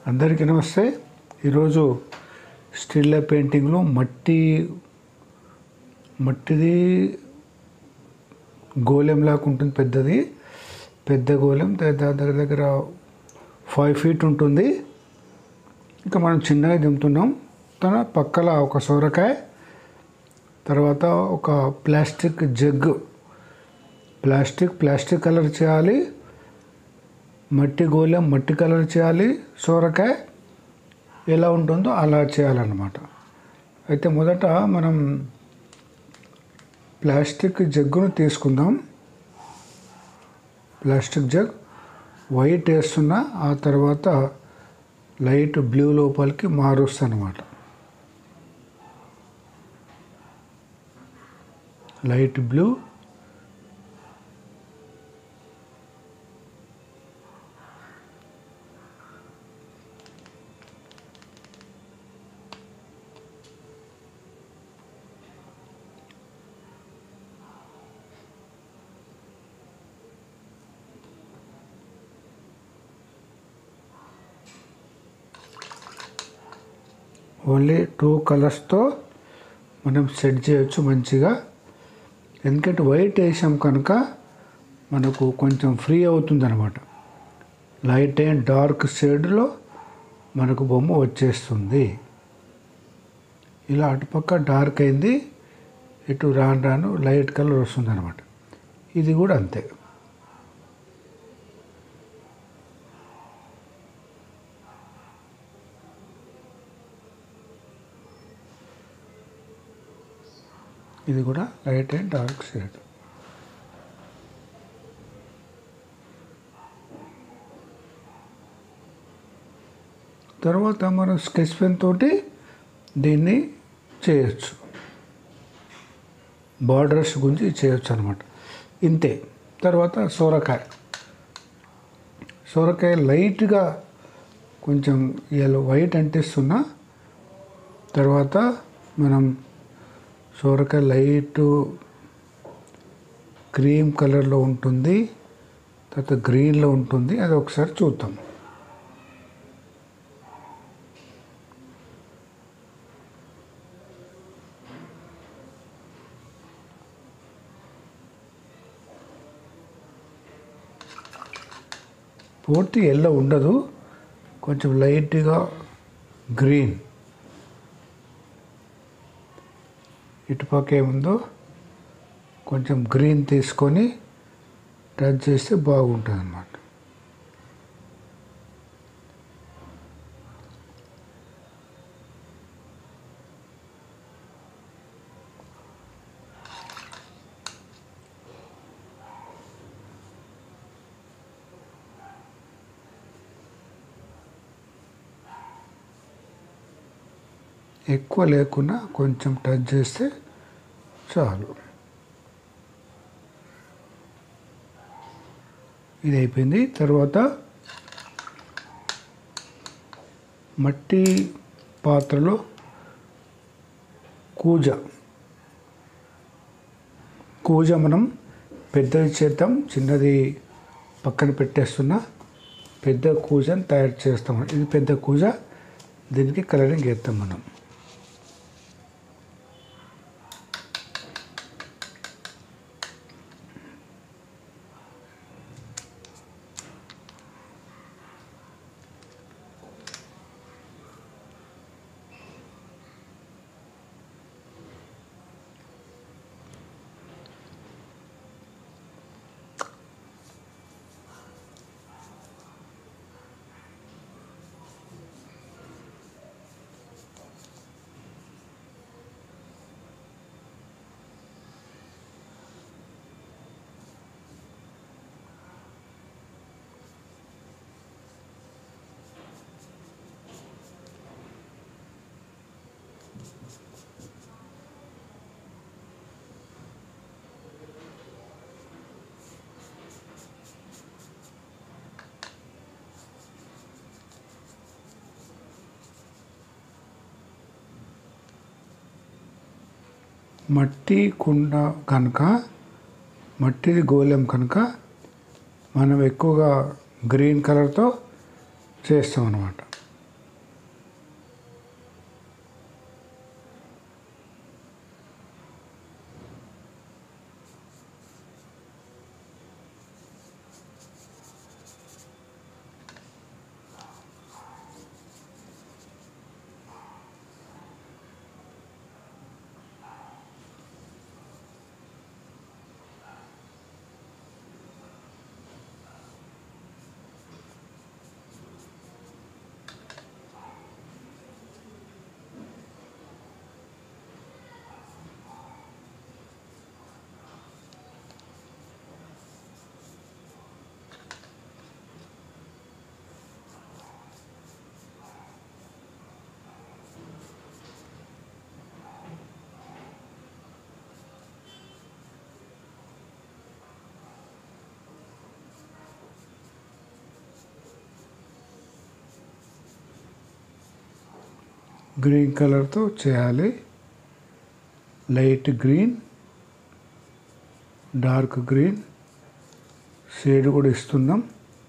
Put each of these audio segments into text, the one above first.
అందరికీ నమస్తే ఈరోజు స్టిల్ లైఫ్ పెయింటింగ్లో మట్టి మట్టిది గోళం లాగా ఉంటుంది పెద్దది పెద్ద గోళం ద- ద- దగ్గర దగ్గర ఫైవ్ ఫీట్ ఉంటుంది ఇంకా మనం చిన్నగా దింపుతున్నాం తన పక్కల ఒక సొరకాయ తర్వాత ఒక plastic jug plastic plastic colour చేయాలి మట్టి గోళం మట్టి కలర్ చేయాలి సోరకాయ ఎలా ఉంటుందో అలా చేయాలన్నమాట అయితే మొదట మనం ప్లాస్టిక్ జగ్గును తీసుకుందాం ప్లాస్టిక్ జగ్ వైట్ వేస్తున్నా ఆ తర్వాత లైట్ బ్లూ లోపలికి మారుస్తాను అనమాట లైట్ బ్లూ ఓన్లీ టూ కలర్స్తో మనం సెట్ చేయొచ్చు మంచిగా ఎందుకంటే వైట్ వేసాం కనుక మనకు కొంచెం ఫ్రీ అవుతుంది అనమాట లైట్ అండ్ డార్క్ షేడ్లో మనకు బొమ్మ వచ్చేస్తుంది ఇలా అటుపక్క డార్క్ అయింది ఇటు రాను రాను లైట్ కలర్ వస్తుంది అనమాట ఇది కూడా అంతే ఇది కూడా లైట్ అండ్ డార్క్ షేడ్ తర్వాత మనం స్కెచ్ పెన్ తోటి దీన్ని చేయొచ్చు బార్డర్స్ గురించి చేయొచ్చు అనమాట ఇంతే తర్వాత సోరకాయ సోరకాయ లైట్గా కొంచెం ఎల్లో వైట్ అంటిస్తున్నా తర్వాత మనం సోరకాయ లైట్ క్రీమ్ కలర్లో ఉంటుంది తర్వాత గ్రీన్లో ఉంటుంది అది ఒకసారి చూద్దాం పూర్తి ఎల్లో ఉండదు కొంచెం లైట్గా గ్రీన్ ఇటుపక్క ఏముందో కొంచెం గ్రీన్ తీసుకొని టచ్ చేస్తే బాగుంటుంది అన్నమాట ఎక్కువ లేకుండా కొంచెం టచ్ చేస్తే చాలు ఇది అయిపోయింది తర్వాత మట్టి పాత్రలో కూజ కూజ మనం పెద్దది చేద్దాం చిన్నది పక్కన పెట్టేస్తున్నా పెద్ద కూజని తయారు చేస్తాం ఇది పెద్ద కూజ దీనికి కలరింగ్ వేస్తాం మనం మట్టి కుండ కనుక మట్టిది గోళం కనుక మనం ఎక్కువగా గ్రీన్ కలర్తో చేస్తాం అన్నమాట గ్రీన్ కలర్తో చేయాలి light green dark green shade కూడా ఇస్తున్నాం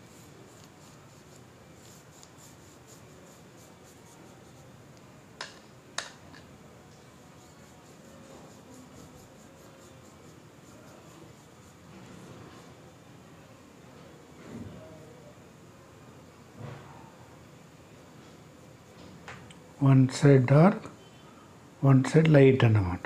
one side dark one side light అన్నమాట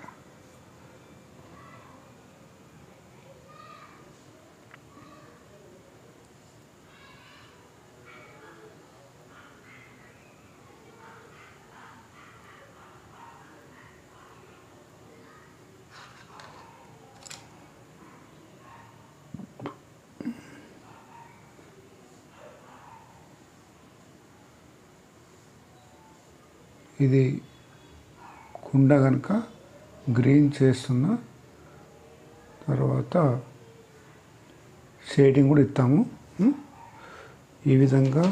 ఇది కుండ కనుక గ్రీన్ చేస్తున్న తర్వాత షేడింగ్ కూడా ఇస్తాము ఉం? ఈ విధంగా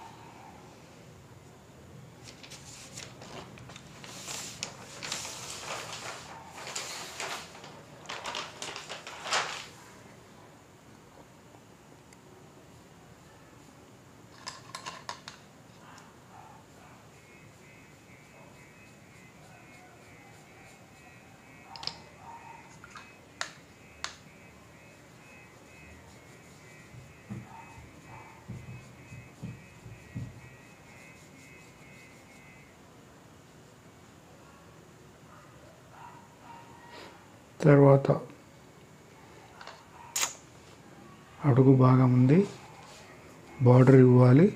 తర్వాత అడుగు భాగం ఉంది బార్డర్ ఇవ్వాలి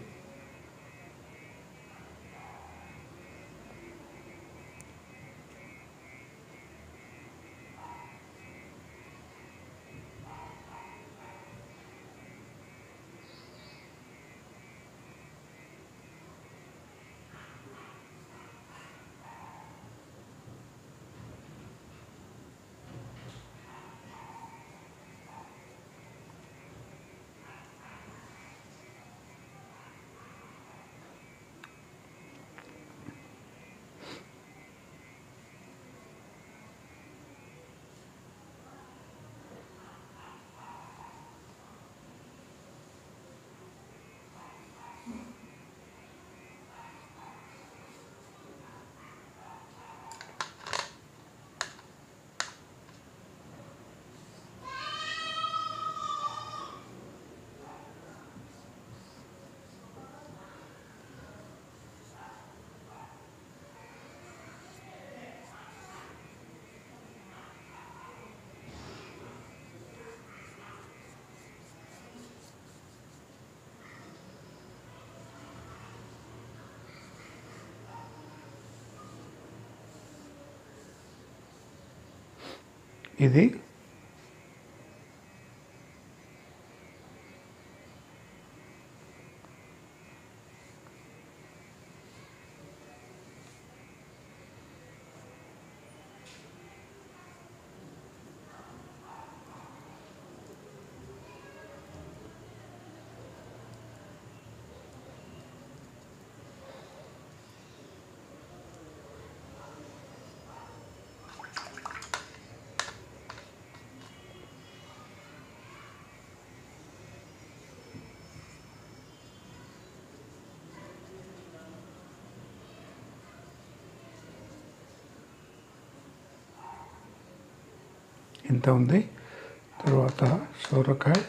ఇది ఇంత ఉంది తర్వాత సొరకాయ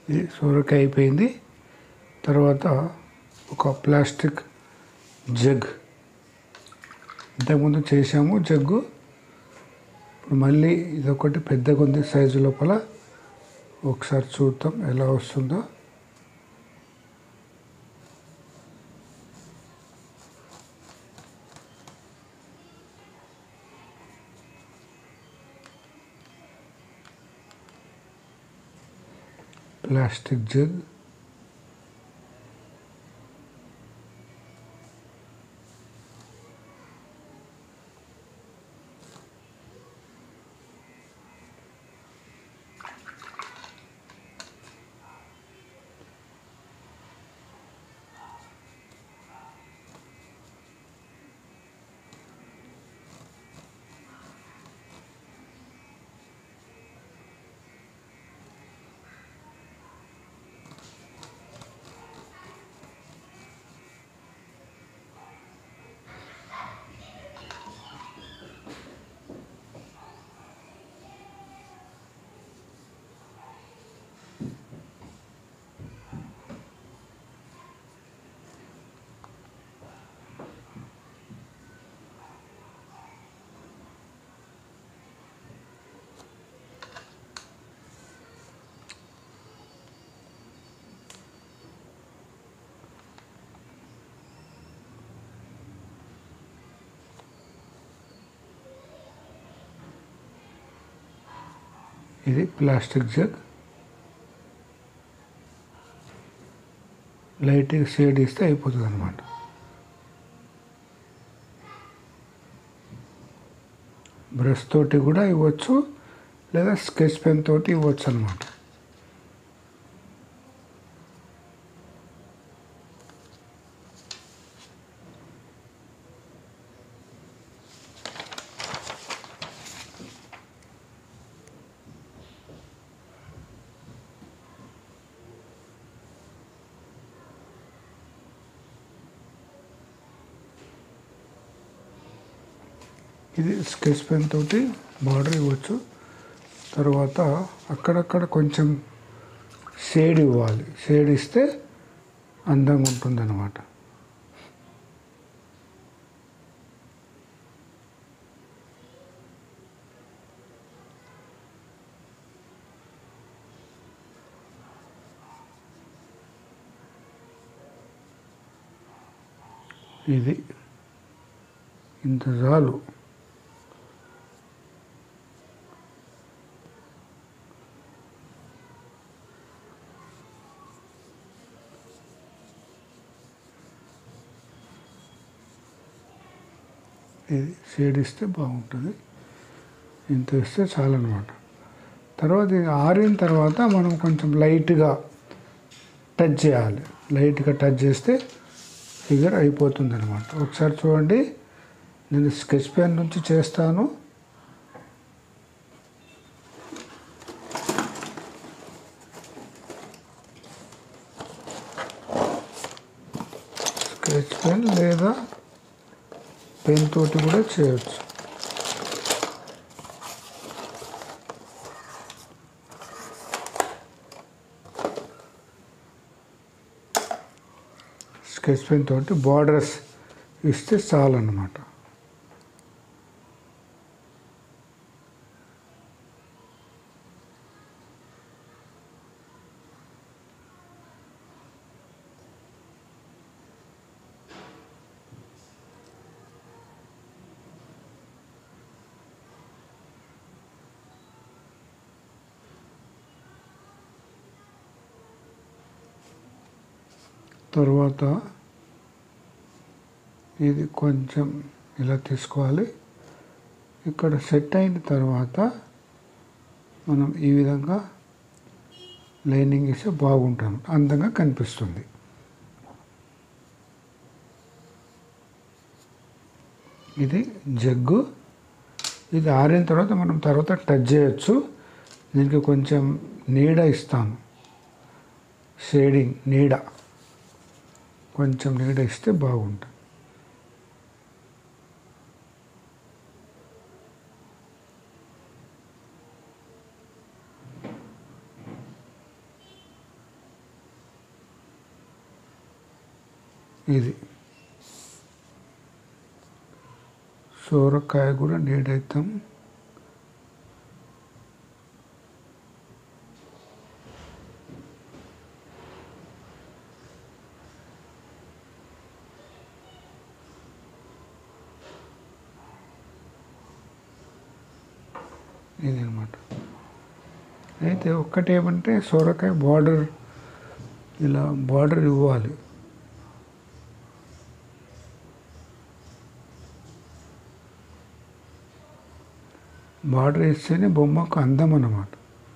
ఇది సొరకాయ అయిపోయింది తర్వాత ఒక ప్లాస్టిక్ జగ్ ఇంతకుముందు చేసాము జగ్గు ఇప్పుడు మళ్ళీ ఇదొకటి పెద్దగా ఉంది సైజు లోపల ఒకసారి చూద్దాం ఎలా వస్తుందో ప్లాస్టిక్ జగ్ ఇది ప్లాస్టిక్ జగ్ లైట్గా షేడ్ ఇస్తే అయిపోతుంది అనమాట బ్రష్ తోటి కూడా ఇవ్వచ్చు లేదా స్కెచ్ పెన్ తోటి ఇవ్వచ్చు అనమాట ఇది స్కెచ్ పెన్ తోటి బార్డర్ ఇవ్వచ్చు తర్వాత అక్కడక్కడ కొంచెం షేడ్ ఇవ్వాలి షేడ్ ఇస్తే అందంగా ఉంటుంది అనమాట ఇది ఇంత చాలు ఇది షేడ్ ఇస్తే బాగుంటుంది ఇంత ఇస్తే చాలన్నమాట తర్వాత ఇది ఆరిన తర్వాత మనం కొంచెం లైట్గా టచ్ చేయాలి లైట్గా టచ్ చేస్తే ఫిగర్ అయిపోతుంది అనమాట ఒకసారి చూడండి నేను స్కెచ్ పెన్ నుంచి చేస్తాను స్కెచ్ పెన్ లేదా పెన్ తోటి కూడా చేయొచ్చు స్కెచ్ పెన్ తోటి బార్డర్స్ ఇస్తే చాలన్నమాట తర్వాత ఇది కొంచెం ఇలా తీసుకోవాలి ఇక్కడ సెట్ అయిన తర్వాత మనం ఈ విధంగా లైనింగ్ ఇస్తే బాగుంటాం అందంగా కనిపిస్తుంది ఇది జగ్గు ఇది ఆరిన తర్వాత మనం తర్వాత టచ్ చేయొచ్చు దీనికి కొంచెం నీడ ఇస్తాను షేడింగ్ నీడ కొంచెం నీడ ఇస్తే బాగుంటుంది ఇది సోరకాయ కూడా నీట్ అవుతాం ఇది అనమాట అయితే ఒక్కటేమంటే సోరకాయ బార్డర్ ఇలా బార్డర్ ఇవ్వాలి బార్డర్ ఇస్తేనే బొమ్మకు అందం అన్నమాట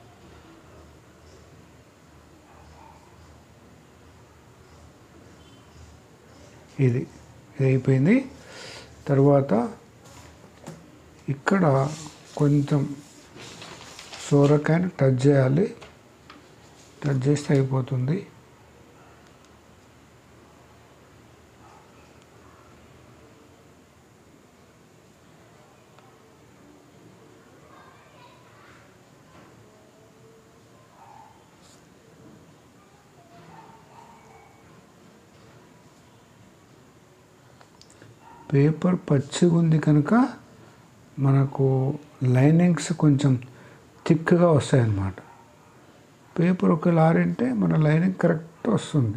ఇది ఇది అయిపోయింది తర్వాత ఇక్కడ కొంచెం సోరకాయని టచ్ చేయాలి టచ్ చేస్తే అయిపోతుంది పేపర్ పచ్చిగా ఉంది కనుక మనకు లైనింగ్స్ కొంచెం థిక్గా వస్తాయి అన్నమాట పేపర్ ఒక లారింటే మన లైనింగ్ కరెక్ట్ వస్తుంది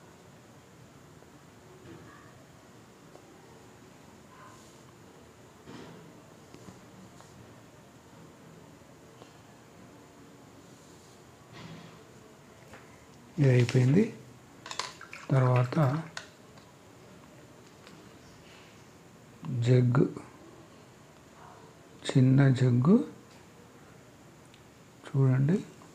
ఇది అయిపోయింది తర్వాత జగ్గు చిన్న జగ్గు చూడండి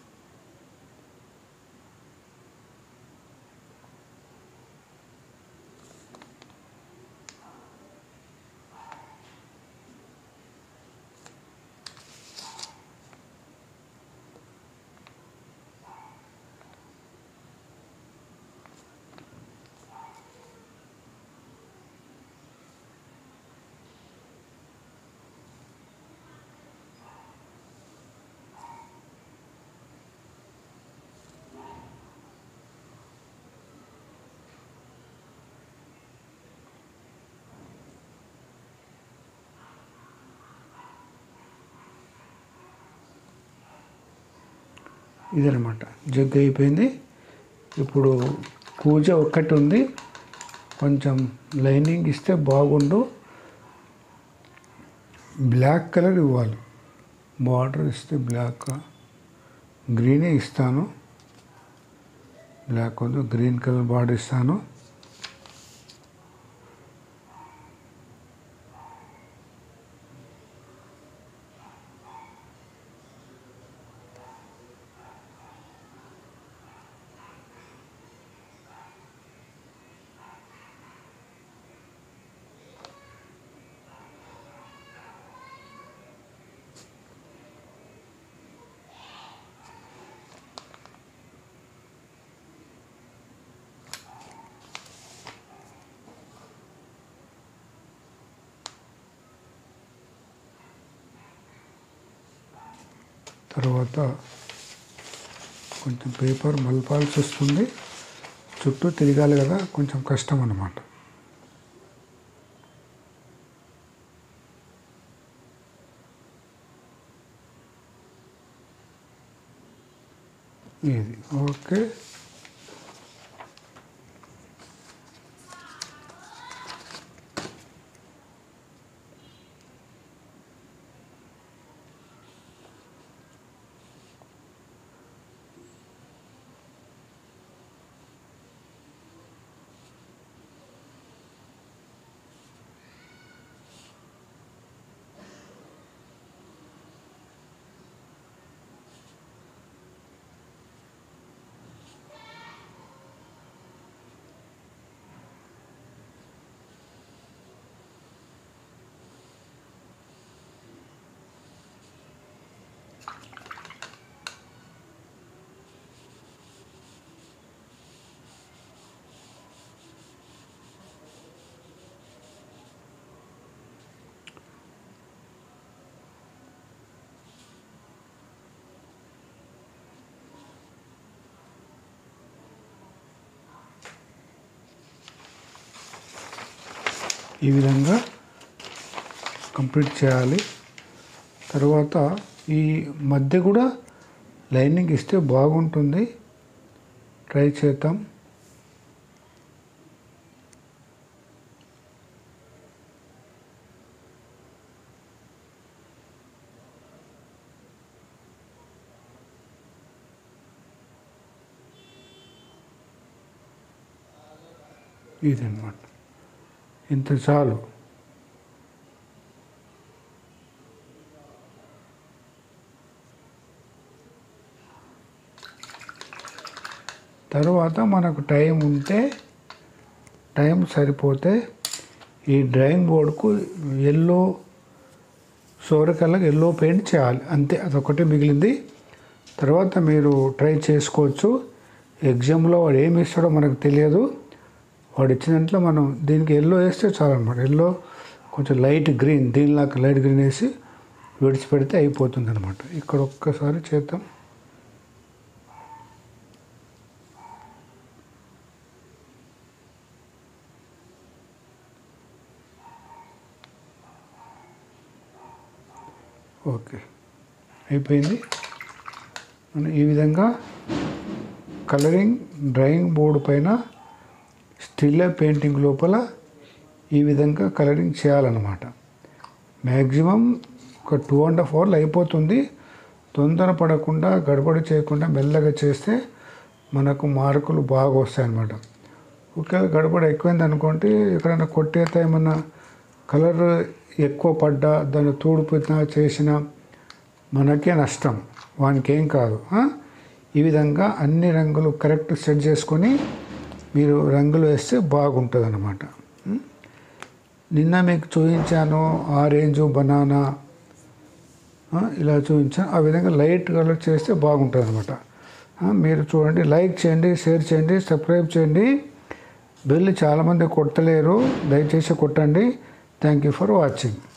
ఇదనమాట జగ్గు అయిపోయింది ఇప్పుడు కూజ ఒక్కటి ఉంది కొంచెం లైనింగ్ ఇస్తే బాగుండు బ్లాక్ కలర్ ఇవ్వాలి బార్డర్ ఇస్తే బ్లాక్ గ్రీనే ఇస్తాను బ్లాక్ వద్దు గ్రీన్ కలర్ బార్డర్ ఇస్తాను తర్వాత కొంచెం పేపర్ మలపాల్సి వస్తుంది చుట్టూ తిరగాలి కదా కొంచెం కష్టం అన్నమాట ఇది ఓకే ఈ విధంగా కంప్లీట్ చేయాలి తర్వాత ఈ మధ్య కూడా లైనింగ్ ఇస్తే బాగుంటుంది ట్రై చేద్దాం ఇదన్నమాట ఇంత చాలు తర్వాత మనకు టైం ఉంటే టైం సరిపోతే ఈ డ్రాయింగ్ బోర్డుకు ఎల్లో సోరకల్లకు ఎల్లో పెయింట్ చేయాలి అంతే అదొకటి మిగిలింది తర్వాత మీరు ట్రై చేసుకోవచ్చు ఎగ్జామ్లో వాడు ఏమి ఇస్తాడో మనకు తెలియదు వాడు ఇచ్చినట్లు మనం దీనికి ఎల్లో వేస్తే చాలన్నమాట ఎల్లో కొంచెం లైట్ గ్రీన్ దీనిలాగా లైట్ గ్రీన్ వేసి విడిచిపెడితే అయిపోతుంది అనమాట ఇక్కడ ఒక్కసారి చేద్దాం ఓకే అయిపోయింది మనం ఈ విధంగా కలరింగ్ డ్రాయింగ్ బోర్డు పైన స్టిల్ పెయింటింగ్ లోపల ఈ విధంగా కలరింగ్ చేయాలన్నమాట మ్యాక్సిమం ఒక టూ అండ్ హాఫ్ అవర్లు అయిపోతుంది తొందర పడకుండా గడబడి చేయకుండా మెల్లగా చేస్తే మనకు మార్కులు బాగా వస్తాయి అన్నమాట ఒకవేళ గడబడి ఎక్కువైంది అనుకోండి ఎక్కడైనా కొట్టేస్తే ఏమన్నా కలర్ ఎక్కువ పడ్డా దాన్ని తూడిపోయినా చేసినా మనకే నష్టం వానికి ఏం కాదు ఆ? ఈ విధంగా అన్ని రంగులు కరెక్ట్ సెట్ చేసుకొని మీరు రంగులు వేస్తే బాగుంటుంది అన్నమాట నిన్న మీకు చూపించాను ఆరెంజ్ బనానా ఆ, ఇలా చూపించాను ఆ విధంగా లైట్ కలర్ చేస్తే బాగుంటుంది అనమాట మీరు చూడండి లైక్ చేయండి షేర్ చేయండి సబ్స్క్రైబ్ చేయండి బెల్ చాలామంది కొట్టలేరు దయచేసి కొట్టండి థ్యాంక్ యూ ఫర్ వాచింగ్